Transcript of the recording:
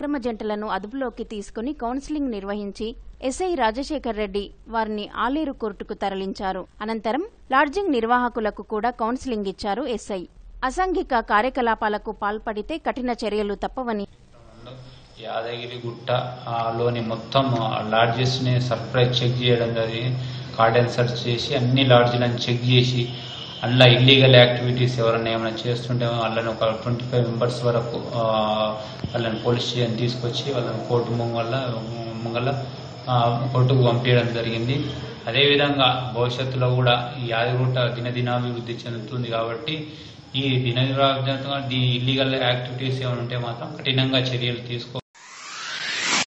అక్రమ జంటలను అదుపులోకి తీసుకుని కౌన్సిలింగ్ నిర్వహించి ఎస్ఐ రాజశేఖర్ రెడ్డి వారిని ఆలేరు కోర్టుకు తరలించారు అనంతరం లాడ్జింగ్ నిర్వాహకులకు కూడా కౌన్సిలింగ్ ఇచ్చారు ఎస్ఐ అసాంఘిక కార్యకలాపాలకు పాల్పడితే కఠిన చర్యలు తప్పవని యాదగిరి గుట్ట ఆ, లోని మొత్తం లాడ్జెస్ ని సర్ప్రైజ్ చెక్ చేయడం జరిగింది కార్డెన్ సెర్చ్ చేసి అన్ని లాడ్జ్లను చెక్ చేసి అందులో ఇల్లీగల్ యాక్టివిటీస్ ఎవరైనా ఏమైనా చేస్తుంటే వాళ్ళని ఒక ట్వంటీ ఫైవ్ మెంబర్స్ వరకు ఆ, వాళ్ళని పోలీస్ స్టేషన్ తీసుకొచ్చి వాళ్ళని కోర్టు ముంగల ముంగల ఆ, కోర్టుకు పంపించడం జరిగింది అదేవిధంగా భవిష్యత్తులో కూడా ఈ యాదగిరిగుట్ట దినదినాభివృద్ధి చెందుతుంది కాబట్టి ఈ దినదినాభివృద్ధి ఈ ఇల్లీగల్ యాక్టివిటీస్ ఏమైనా ఉంటే మాత్రం కఠినంగా చర్యలు తీసుకో